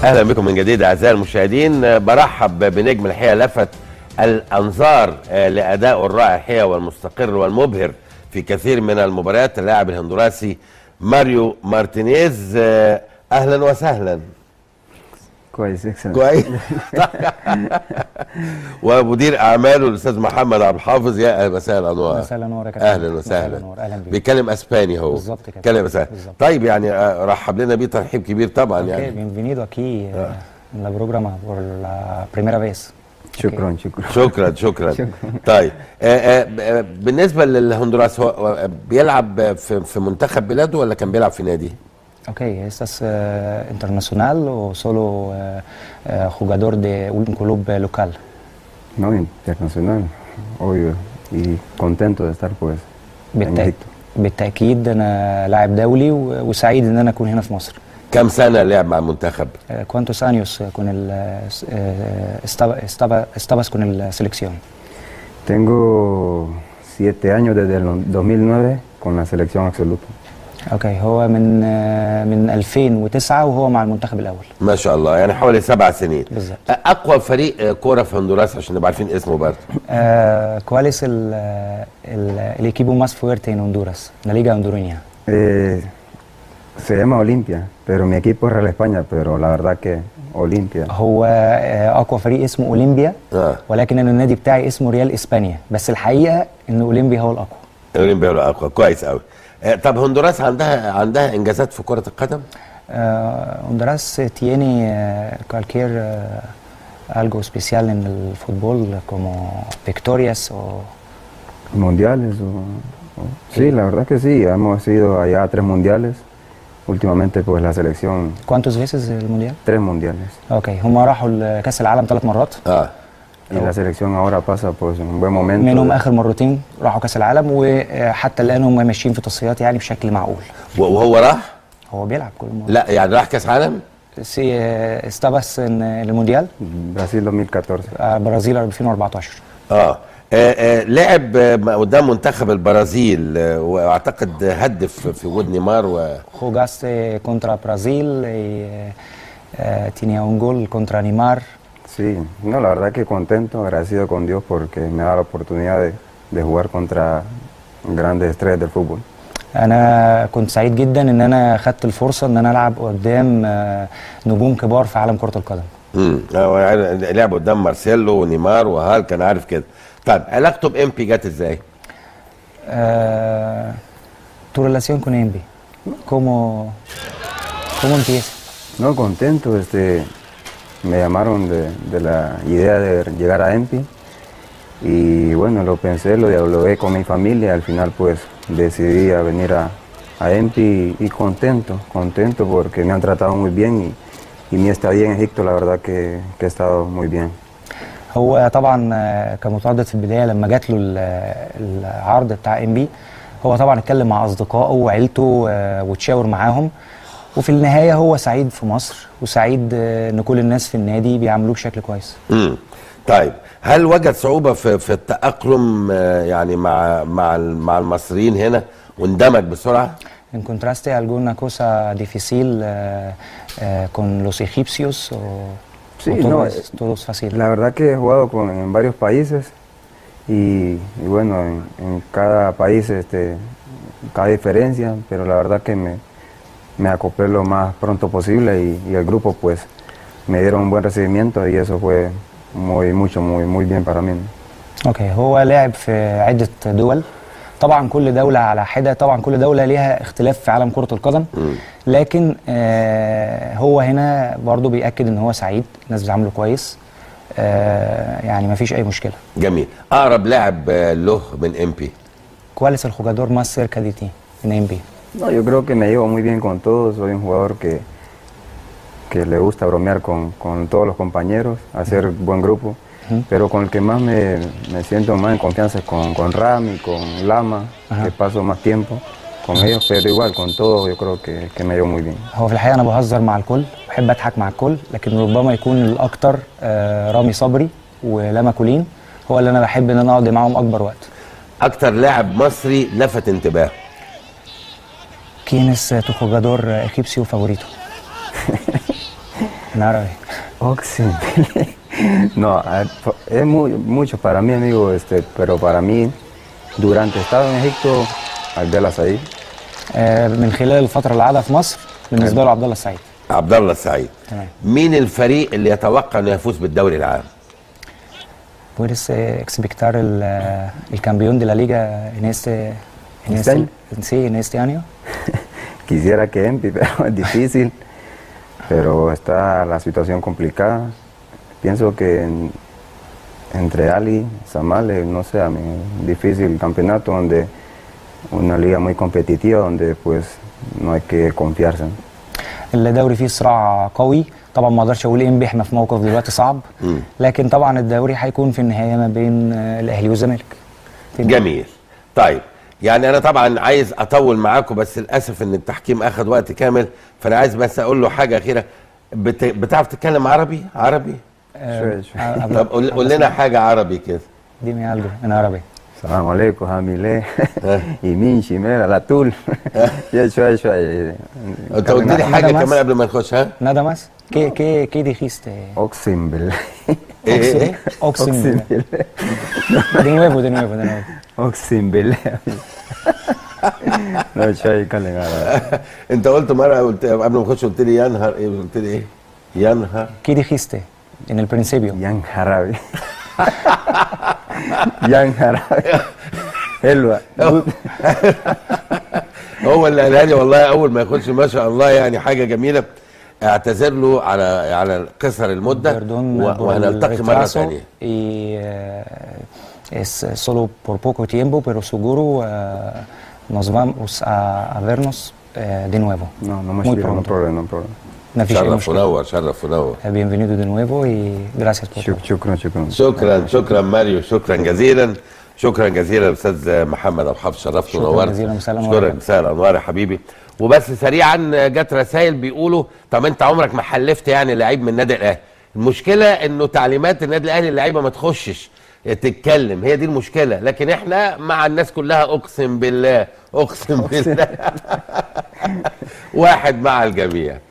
اهلا بكم من جديد اعزائي المشاهدين برحب بنجم الحقيقه لفت الانظار لادائه الرائع الحقيقه والمستقر والمبهر في كثير من المباريات اللاعب الهندوراسي ماريو مارتينيز اهلا وسهلا كويس اكسلنت كويس ومدير اعماله الاستاذ محمد عبد الحافظ يا اهلا وسهلا انوار مساء النور يا كابتن اهلا وسهلا النور اهلا بيك بيتكلم اسباني هو بالظبط كده. بيتكلم اسباني بالظبط. طيب يعني آه، رحب لنا بيه ترحيب كبير طبعا Ok, يعني bienvenido aquí eh, en la programa por la primera vez. شكرا شكرا شكرا شكرا شكراً. طيب آه، آه، آه، بالنسبه للهندوراس هو هو بيلعب في في منتخب بلاده ولا كان بيلعب في نادي؟ Ok, ¿estás eh, internacional o solo eh, eh, jugador de un club eh, local? No, internacional, obvio. Y contento de estar pues en بالتأكيد Egipto. بالتأكيد أنا لاعب دولي و- وسعيد إن أنا أكون هنا في مصر. كم سنه لعب مع المنتخب؟ Eh, ¿Cuántos años eh, con el, eh, s- eh, estaba, estaba- estabas con la selección? Tengo siete años desde el 2009 con la selección absoluta. Ok, هو من eh, من 2009 وهو مع المنتخب الأول. ما شاء الله يعني حوالي سبع سنين بالظبط. آه، اقوى فريق آه، كوره في هندوراس عشان نبقى عارفين اسمه برضه Eh, ¿Cuál es el, eh, el, el equipo más fuerte en Honduras, la Liga Hondureña? Eh, se llama Olimpia, pero mi equipo es Real España, pero la verdad que Olimpia. هو آه، أقوى فريق اسمه أولمبيا اه ولكن أنا النادي بتاعي اسمه ريال إسبانيا بس الحقيقة إن أولمبيا هو الأقوى. الاولمبيا هو اقوى كويس قوي آه، طب هندوراس عندها عندها انجازات في كره القدم؟ Eh, Honduras eh, tiene eh, cualquier eh, algo especial en el fútbol como victorias o ¿Mundiales? o- o- Sí, la verdad que sí, hemos ido allá a tres mundiales. Últimamente pues la selección, ¿cuántas veces el mundial? tres mundiales. اوكي هم راحوا لكأس العالم ثلاث مرات اه Y la selección ahora pasa pues un buen momento. منهم اخر مرتين راحوا كأس العالم وحتى الان هم ماشيين في تصفيات يعني بشكل معقول. وهو راح؟ هو بيلعب كل مرة. لا يعني راح كاس عالم؟ Sí, eh, estabas en el Mundial Brasil 2014. آه، برازيل 2014 اه, آه, آه لعب آه، قدام منتخب البرازيل آه واعتقد هدف في وجود نيمار و jugaste contra Brasil y eh, eh, tenía un gol contra Neymar Sí, no, la verdad que contento, agradecido con Dios porque me da la oportunidad de, de jugar contra grandes estrellas del fútbol. انا كنت سعيد جدا ان انا خدت الفرصه ان انا العب قدام آه، نجوم كبار في عالم كره القدم امم لعب قدام مارسيلو ونيمار وهال كان عارف كده طيب علاقته بامبي جت ازاي؟ آه، tu relación con Envy cómo cómo empieza No, contento, este, me llamaron de, de la idea de llegar a EMPI y bueno, lo pensé, lo dialogué con mi familia, al final pues decidí a venir a, a EMPI y, contento, contento porque me han tratado muy bien y, y mi estadía en Egipto la verdad que, que ha estado muy bien. هو طبعا آه، كمتردد في البدايه لما جات له ال- العرض بتاع ام بي هو طبعا اتكلم مع اصدقائه وعيلته آه، وتشاور معاهم وفي النهايه هو سعيد في مصر وسعيد آه، ان كل الناس في النادي بيعاملوه بشكل كويس امم طيب هل وجد صعوبه في في التاقلم آه، يعني مع مع ال- مع المصريين هنا واندمج بسرعه؟ ¿Encontraste alguna cosa difícil eh, eh, con los egipcios o, Sí, o todo, no, es, todo es fácil? La verdad que he jugado con, en varios países y, y bueno, en, en cada país este, cada diferencia, pero la verdad que me, me acoplé lo más pronto posible y, y el grupo pues me dieron un buen recibimiento y eso fue muy, mucho, muy, muy bien para mí. اوكي هو لعب في عده دول طبعا كل دوله على حده طبعا كل دوله ليها اختلاف في عالم كره القدم لكن آه هو هنا برضو بياكد ان هو سعيد الناس بتعامله كويس آه يعني ما فيش اي مشكله جميل اقرب لاعب آه، له من امبي ¿Cuál es el jugador más cerca de ti en NBA? No, yo creo que me llevo muy bien con todos, soy un jugador que, que le gusta bromear con, con todos los compañeros, hacer buen grupo, pero con el que más me, me siento más en confianza es con, con Rami, con Lama, que paso más tiempo con ellos, pero igual con todos yo creo que, que me llevo muy bien. هو في الحقيقه انا بهزر مع الكل بحب اضحك مع الكل لكن ربما يكون الاكتر آه رامي صبري ولما كولين هو اللي انا بحب ان انا اقضي معاهم اكبر وقت اكتر لاعب مصري لفت انتباه ¿Quién es eh, tu jugador eh, egipcio favorito? En árabe. Oxen. no, a- es muy, mucho para mí, amigo, este, pero para mí, durante estado en Egipto, Abdel Said, آه، من خلال الفترة اللي قعدها في مصر بالنسبة له عبد الله السعيد عبد الله السعيد تمام. مين الفريق اللي يتوقع انه يفوز بالدوري العام ¿Puedes eh, explicar el, eh, el campeón de la liga en este, en ¿Este este, año? sí, en este año? quisiera que Empi, pero es difícil, pero está la situación complicada. Pienso que en- entre Ali, Samale, no sé, a mí, difícil el campeonato donde una liga muy competitiva donde pues no hay que confiarse. الدوري فيه صراع قوي طبعا ما اقدرش اقول انبي احنا في موقف دلوقتي صعب مم. لكن طبعا الدوري هيكون في النهايه ما بين آه، الاهلي والزمالك في النهاية. جميل طيب يعني انا طبعا عايز اطول معاكم بس للاسف ان التحكيم اخذ وقت كامل فانا عايز بس اقول له حاجه اخيره بت... بتعرف تتكلم عربي عربي آه، شوية شوية. آه، طب قول, قول لنا حاجه عربي كده dime algo en árabe السلام عليكم هاميلي يمين شمال على طول يا شوية شوية انت قلت لي نعم، حاجه نعم، كمان قبل ما نخش ها nada más ¿qué, qué, qué dijiste? أقسم بالله ايه ايه ايه أقسم أقسم بالله. بالله de nuevo de nuevo de nuevo أقسم بالله لا شوية يتكلم على انت قلت مره قلت قبل ما نخش قلت لي ينهر ايه قلت لي ايه ينهر ¿qué dijiste en el principio? يان حرابي يان حرابي حلوة هو اللي قالها لي والله اول ما يخش ما شاء الله يعني حاجه جميله اعتذر له على على قصر المده Perdón و- por el وهنلتقي مره retraso ثانيه y eh, es solo por poco tiempo, pero seguro eh, nos vamos a, a vernos eh, de nuevo. No, no me Muy no pronto. problema, no problema. ما فيش أي شرف مشكلة. ونور شرف ونور Eh, Bienvenido de nuevo y gracias por شك- شكرا شكرا شكرا شكرا ماريو شكرا جزيلا شكرا جزيلا استاذ محمد ابو حفص شرفت شكراً ونورت جزيلاً، مساء الأنوار شكرا يا فندم. مساء الانوار يا حبيبي وبس سريعا جت رسائل بيقولوا طب انت عمرك ما حلفت يعني لعيب من النادي الاهلي المشكله انه تعليمات النادي الاهلي اللعيبه ما تخشش تتكلم هي دي المشكله لكن احنا مع الناس كلها اقسم بالله اقسم بالله واحد مع الجميع